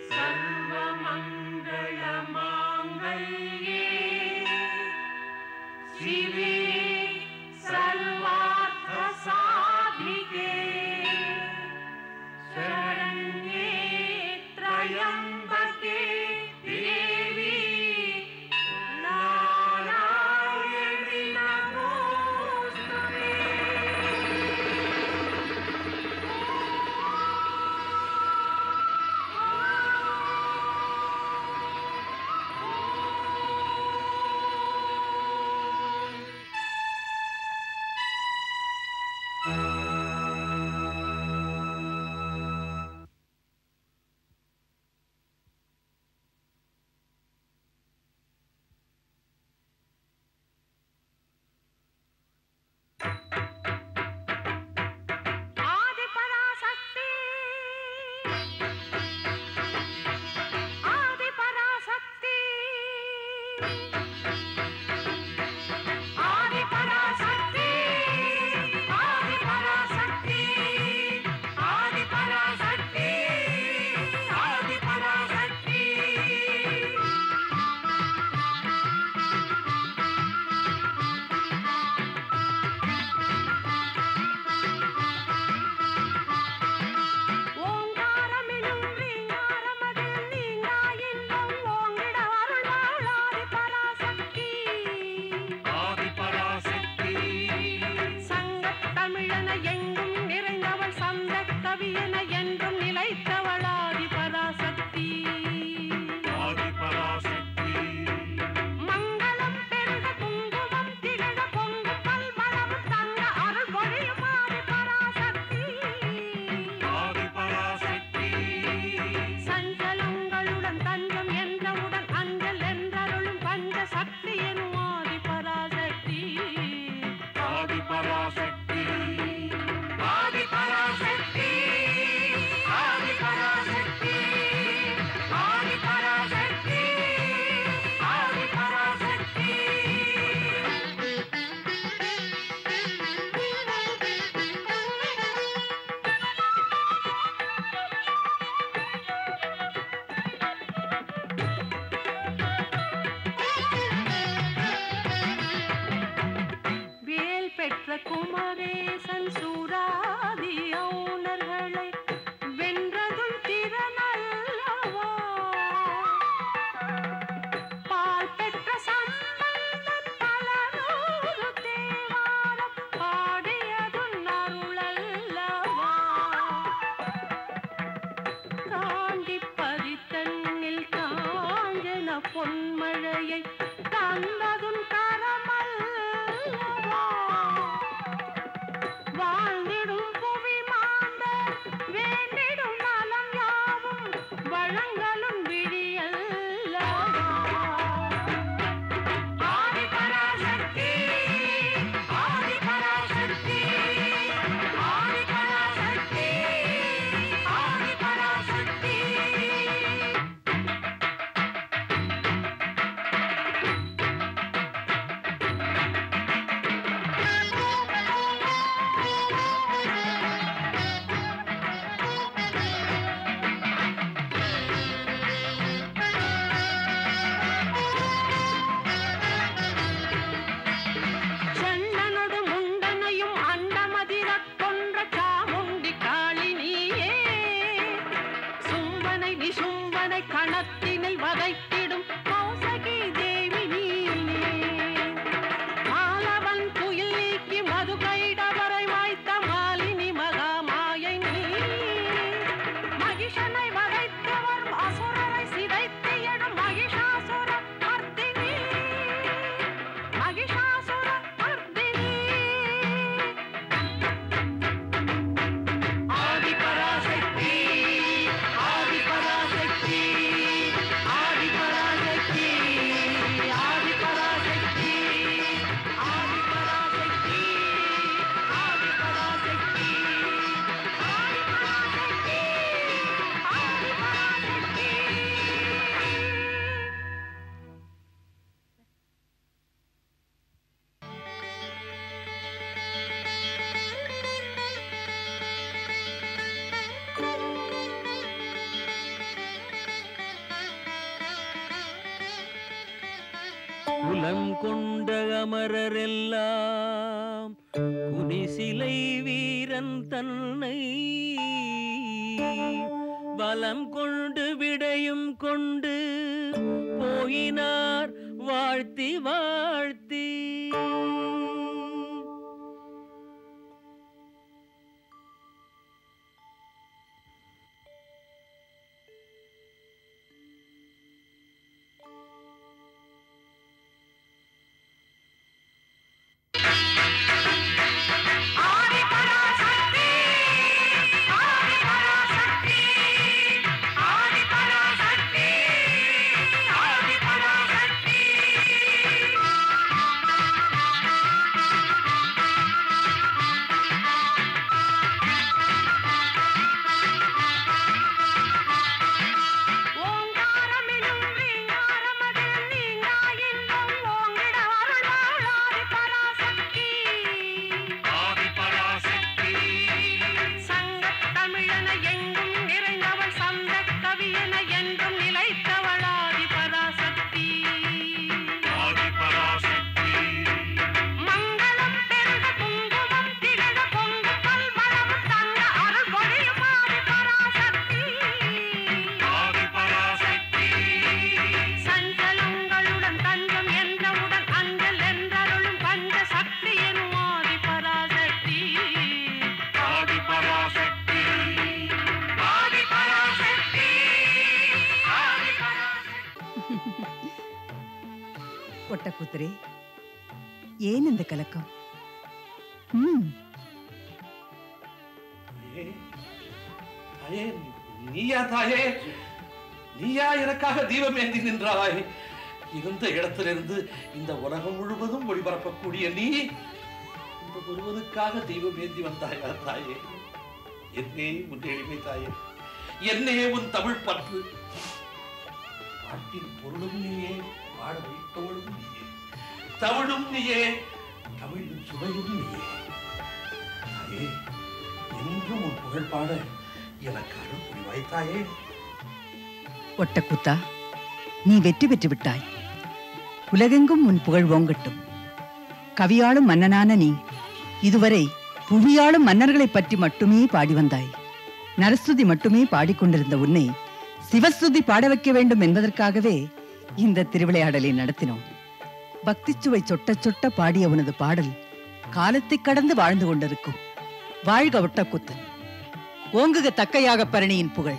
सर्वमङ्गलमाङ्गल्ये शिवे सर्वार्थसाधिके शरण्ये त्र्यम्बके देवी नारायणि नमोऽस्तु ते। ஆதிபராசக்தி ஆதிபராசக்தி ஆதிபராசக்தி ஆதிபராசக்தி ஆதிபராசக்தி ஆதிபராசக்தி ஓங்காரமெனும் ரீங்காரமதில் நீங்கா இன்பம் ஓங்கிட அருள்வாள் ஆதிபராசக்தி. ஆதிபராசக்தி சங்கத் தமிழென எங்கும் நிறைந்தவள் சந்தக் கவியென என்றும் நிலைத்தவள் ஆதிபராசக்தி. ஆதிபராசக்தி மங்களம் பெருக குங்குமம் திகழ பொங்கு பல்வளவு தங்க அருள் பொழியும் ஆதிபராசக்தி. ஆதிபராசக்தி சஞ்சலங்களுடன் தஞ்சம் என்றவுடன் அஞ்சல் என்றருளும் பஞ்ச சக்தி எனும் ஆதி பராசக்தி ஆதிபராசக்தி ஆதி பராசக்தி ஆதி பராசக்தி ஆதி பராசக்தி ஆதி பராசக்தி வேல் பெற்ற குமர அமரரெல்லாம் குனிசிலை வீரன் தன்னை வலம் கொண்டு விடையும் கொண்டு போயினார் வாழ்த்தி வாழ்த்தி ஓங்காரமெனும் வீங்காரமதில் நீங்கா இன்பம் ஓங்கிட அருளாள் ஆதிபராசக்தி. சங்கத் தமிழென எங்கும் நிறைந்தவள் சந்தக் கவியென என்றும் நிலைத்தவள் ஆதிபராசக்தி. மங்களம் பெருக குங்குமம் திகழ பொங்கு பல்வளமும் தங்க அருள் பொழியும் ஆதிபராசக்தி. சஞ்சலங்களுடன் தஞ்சம் என்றவுடன் அஞ்சல் என்றருளும் பஞ்ச சக்தி எனும் ஆதி பராசக்தி ஆதி பராசக்தி ஆதி பராசக்தி ஆதி ஒட்டக்கூத்தரே ஏன் இந்த கலக்கம் ம் தாயே, தாயே, நீயா தாயே நீயா எனக்காக தீபம் ஏந்தி நின்றாய் இருந்த இடத்திலிருந்து இந்த உலகம் முழுவதும் ஒளிபரப்பக்கூடிய நீ இந்த ஒருவனுக்காக தீபம் ஏந்தி வந்தாயா தாயே என்னே உன் எளிமை தாயே என்னே உன் தமிழ் பற்று பாட்டின் பொருளும் நீயே பாட வைப்பவளும் நீயே தமிழும் நீயே தமிழின் சுவையும் நீயே தாயே என்றும் உன் புகழ் பாட எனக்கு அருள் புரிவாய் தாயே ஒட்டக்கூத்தா நீ வெற்றி பெற்று விட்டாய் உலகெங்கும் உன் புகழ் ஓங்கட்டும் கவியாளும் மன்னனான நீ இதுவரை புவியாளும் மன்னர்களைப் பற்றி மட்டுமே பாடி வந்தாய் நரஸ்துதி மட்டுமே பாடிக்கொண்டிருந்த உன்னை சிவஸ்துதி பாட வைக்க வேண்டும் என்பதற்காகவே இந்த திருவிளையாடலை நடத்தினோம் பக்திச் சுவை சொட்ட சொட்ட பாடிய உனது பாடல் காலத்தை கடந்து வாழ்ந்து கொண்டிருக்கும் வாழ்க ஒட்டக்கூத்தன் ஓங்குக தக்கையாக பரணியின் புகழ்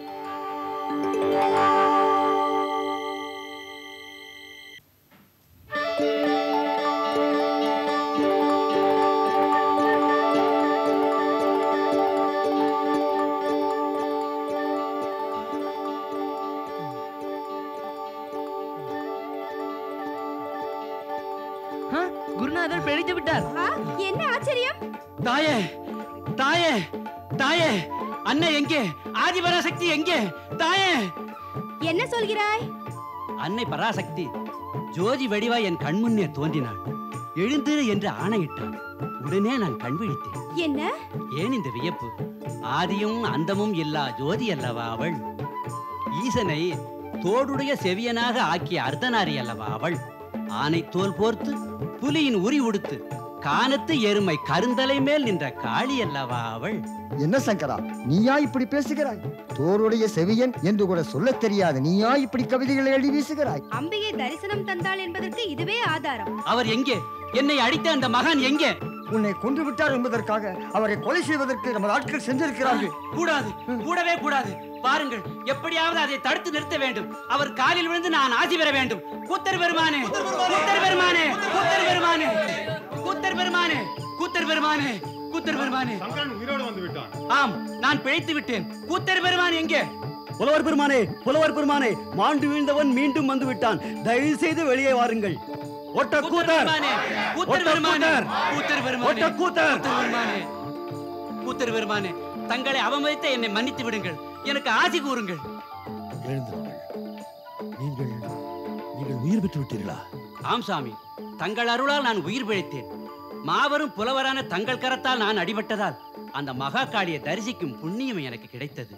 குருநாதர் பிழைத்து விட்டார் என்ன ஆச்சரியம் தாயே தாயே தாயே அன்னை எங்கே ஆதிபராசக்தி எங்கே தாயே என்ன சொல்கிறாய் அன்னை பராசக்தி ஜோதி வடிவா என் கண்முன்னே தோன்றினாள் எழுந்திரு என்று ஆணையிட்டாள் உடனே நான் கண் விழித்தேன் என்ன ஏன் இந்த வியப்பு ஆதியும் அந்தமும் இல்லா ஜோதி அல்லவா அவள் ஈசனை தோடுடைய செவியனாக ஆக்கிய அர்த்தநாரி அல்லவா அவள் ஆனை தோல் போர்த்து புலியின் உரி உடுத்து கானத்து எருமை கருந்தலை மேல் நின்ற காளி அல்லவா அவள் என்ன சங்கரா நீயா இப்படி பேசுகிறாய் தோருடைய செவியன் என்று கூட சொல்லத் தெரியாத நீயா இப்படி கவிதைகளை எழுதி வீசுகிறாய் அம்பிகை தரிசனம் தந்தாள் என்பதற்கு இதுவே ஆதாரம் அவர் எங்கே என்னை அடித்த அந்த மகான் எங்கே உன்னை கொன்று விட்டார் என்பதற்காக அவரை கொலை செய்வதற்கு நமது ஆட்கள் சென்றிருக்கிறார்கள் கூடாது கூடவே கூடாது பாருங்கள் எப்படியாவது அதை தடுத்து நிறுத்த வேண்டும் அவர் காலில் விழுந்து நான் ஆசி பெற வேண்டும் கூத்தர் பெருமானே கூத்தர் பெருமானே கூத்தர் பெருமானே கூத்தர் பெருமானே கூத்தர் பெருமானே கூத்தர் பெருமானே உயிரோடு வந்து விட்டான் ஆம் நான் பிழைத்து விட்டேன் கூத்தர் பெருமான் எங்கே புலவர் பெருமானே புலவர் பெருமானே மாண்டு வீழ்ந்தவன் மீண்டும் வந்து விட்டான் தயவு செய்து வெளியே வாருங்கள் ஒட்ட கூத்தர் கூத்தர் பெருமானே கூத்தர் ஒட்ட பெருமானே கூத்தர். கூத்தர் பெருமானே ஒட்ட கூத்தர். கூத்தர் பெருமானே கூத்தர் பெருமானே தங்களை அவமதித்த என்னை மன்னித்து விடுங்கள் எனக்கு ஆசி கூறுங்கள் எழுந்திருங்கள் நீங்கள் நீங்கள் உயிர் பெற்று விட்டீர்களா ஆம் சாமி தங்கள் அருளால் நான் உயிர் பிழைத்தேன் மாபெரும் புலவரான தங்கள் கரத்தால் நான் அடிபட்டதால் அந்த மகா காளியை தரிசிக்கும் புண்ணியம் எனக்கு கிடைத்தது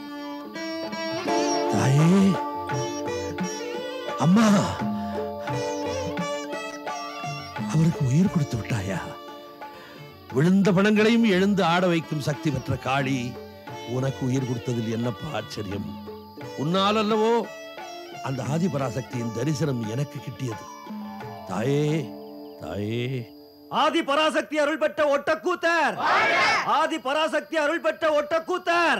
தாயே அம்மா அவருக்கு உயிர் கொடுத்து விட்டாயா விழுந்த பணங்களையும் எழுந்து ஆட வைக்கும் சக்தி பெற்ற காளி உனக்கு உயிர் கொடுத்ததில் என்னப்பா ஆச்சரியம் உன்னால் அல்லவோ அந்த ஆதிபராசக்தியின் தரிசனம் எனக்கு கிட்டியது தாயே தாயே ஆதி பராசக்தி அருள் பெற்ற ஒட்டக்கூத்தர் ஆதி பராசக்தி அருள் பெற்ற ஒட்டக்கூத்தர்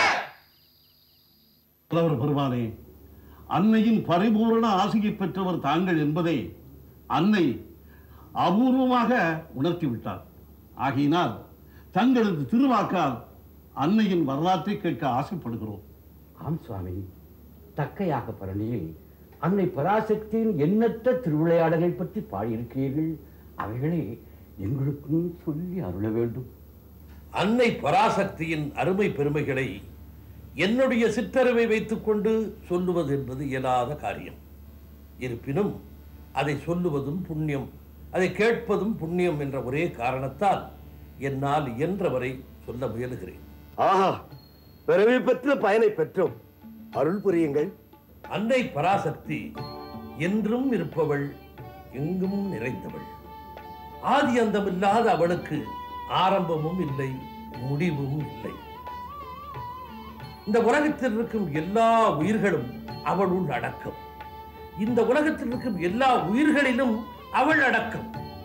புலவர் பெருமானே அன்னையின் பரிபூரண ஆசியை பெற்றவர் தாங்கள் என்பதை அன்னை அபூர்வமாக உணர்த்திவிட்டார் ஆகையினால் தங்களது திருவாக்கால் அன்னையின் வரலாற்றை கேட்க ஆசைப்படுகிறோம் ஆம் சுவாமி தக்கையாக பரணியில் அன்னை பராசக்தியின் எண்ணற்ற திருவிளையாடல்கள் பற்றி பாடியிருக்கிறீர்கள் அவைகளை எங்களுக்கும் சொல்லி அருள வேண்டும் அன்னை பராசக்தியின் அருமை பெருமைகளை என்னுடைய சிற்றறிவை வைத்துக்கொண்டு சொல்லுவது என்பது இயலாத காரியம் இருப்பினும் அதை சொல்லுவதும் புண்ணியம் அதை கேட்பதும் புண்ணியம் என்ற ஒரே காரணத்தால் என்னால் இயன்றவரை சொல்ல முயலுகிறேன் ஆஹா பிறவி பெற்ற பயனை பெற்றோம் அருள் புரியுங்கள் அன்னை பராசக்தி என்றும் இருப்பவள் எங்கும் நிறைந்தவள் ஆதி அந்தமில்லாத அவளுக்கு ஆரம்பமும் இல்லை முடிவும் இல்லை இந்த உலகத்தில் இருக்கும் எல்லா உயிர்களும் அவளுள் அடக்கம் இந்த உலகத்தில் இருக்கும் எல்லா உயிர்களிலும் அவள் அடக்கம்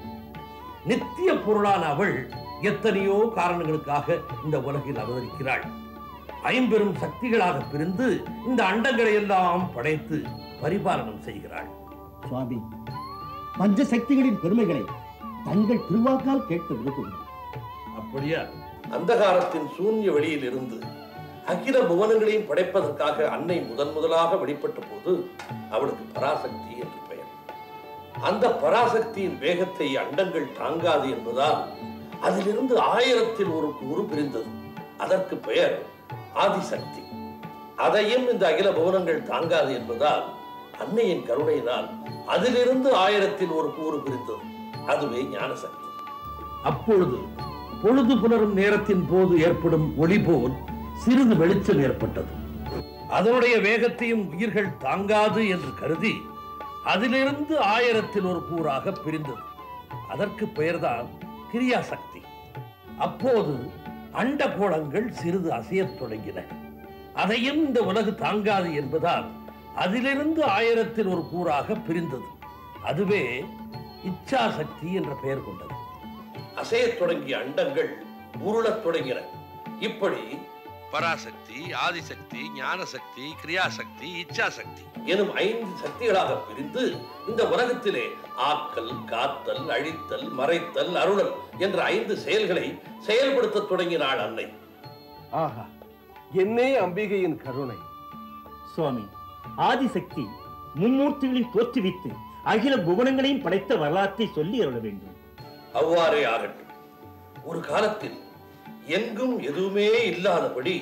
நித்திய பொருளான அவள் எத்தனையோ காரணங்களுக்காக இந்த உலகில் அவதரிக்கிறாள் ஐம்பெரும் சக்திகளாக பிரிந்து இந்த அண்டங்களை எல்லாம் படைத்து பரிபாலனம் செய்கிறாள் சுவாமி பஞ்ச சக்திகளின் பெருமைகளை தங்கள் திருவாக்கால் கேட்க விரும்புகிறோம் அப்படியா அந்தகாரத்தின் சூன்ய வெளியில் இருந்து அகில புவனங்களையும் படைப்பதற்காக அன்னை முதன் முதலாக வெளிப்பட்ட போது அவளுக்கு பராசக்தி என்று பெயர் அந்த பராசக்தியின் வேகத்தை அண்டங்கள் தாங்காது என்பதால் அதிலிருந்து ஆயிரத்தில் ஒரு கூறு பிரிந்தது அதற்கு பெயர் ஆதிசக்தி அதையும் இந்த அகில புவனங்கள் தாங்காது என்பதால் அன்னையின் கருணையினால் அதிலிருந்து ஆயிரத்தில் ஒரு கூறு பிரிந்தது அதுவே ஞானசக்தி அப்பொழுது பொழுது புலரும் நேரத்தின் போது ஏற்படும் ஒளி போல் சிறிது வெளிச்சம் ஏற்பட்டது அதனுடைய வேகத்தையும் உயிர்கள் தாங்காது என்று கருதி அதிலிருந்து ஆயிரத்தில் ஒரு கூறாக பிரிந்தது அதற்கு பெயர்தான் கிரியாசக்தி அப்போது அண்டகோளங்கள் சிறிது அசையத் தொடங்கின அதையும் இந்த உலகு தாங்காது என்பதால் அதிலிருந்து ஆயிரத்தில் ஒரு கூறாக பிரிந்தது அதுவே இச்சாசக்தி என்ற பெயர் கொண்டது அசையத் தொடங்கிய அண்டங்கள் உருளத் தொடங்கின இப்படி பராசக்தி ஆதிசக்தி ஞானசக்தி கிரியாசக்தி இச்சாசக்தி எனும் ஐந்து சக்திகளாக பிரிந்து இந்த உலகத்திலே ஆக்கல் காத்தல் அழித்தல் மறைத்தல் அருளல் என்ற ஐந்து செயல்களை செயல்படுத்த தொடங்கினாள் அன்னை ஆஹா என்னே அம்பிகையின் கருணை சுவாமி ஆதிசக்தி மும்மூர்த்திகளில் தோற்றுவித்து அகில புவனங்களையும் படைத்த வரலாற்றை சொல்லி அருள வேண்டும் அவ்வாறே ஆகட்டும் ஒரு காலத்தில் எங்கும் எதுவுமே இல்லாதபடி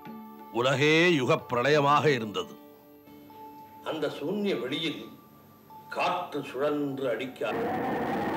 உலகே யுகப் பிரளயமாக இருந்தது அந்த சூன்ய வெளியில் காற்று சுழன்று அடிக்க